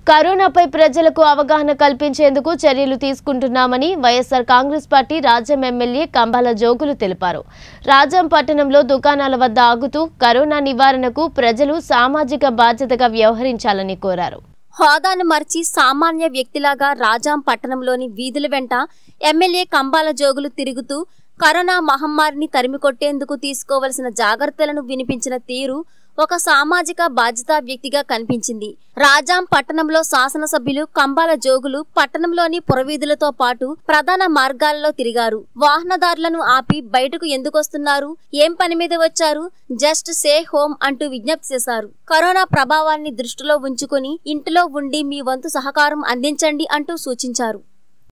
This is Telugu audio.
కరోనాపై ప్రజలకు అవగాహన కల్పించేందుకు చర్యలు తీసుకుంటున్నామని YSR Congress party Rajam MLA Kambala Jogulu తెలిపారు రాజం పట్టణంలో దుకాణాల వద్ద ఆగుతూ కరోనా నివారణకు ప్రజలు సామాజిక బాధ్యతగా వ్యవహరించాలని కోరారు హోదాను మర్చి సామాన్య వ్యక్తిలాగా రాజాం పట్టణంలోని వీధుల వెంట ఎమ్మెల్యే కంబాల జోగులు తిరుగుతూ కరోనా మహమ్మారిని తరిమికొట్టేందుకు తీసుకోవలసిన జాగ్రత్తలను వినిపించిన తీరు ఒక సామాజిక బాధ్యతా వ్యక్తిగా కనిపించింది రాజాం పట్టణంలో శాసనసభ్యులు కంబాల జోగులు పట్టణంలోని పురవీధులతో పాటు ప్రధాన మార్గాలలో తిరిగారు వాహనదారులను ఆపి బయటకు ఎందుకొస్తున్నారు ఏం పని మీద వచ్చారు జస్ట్ సే హోమ్ అంటూ విజ్ఞప్తి చేశారు కరోనా ప్రభావాన్ని దృష్టిలో ఉంచుకుని ఇంటిలో ఉండి మీ వంతు సహకారం అందించండి అంటూ సూచించారు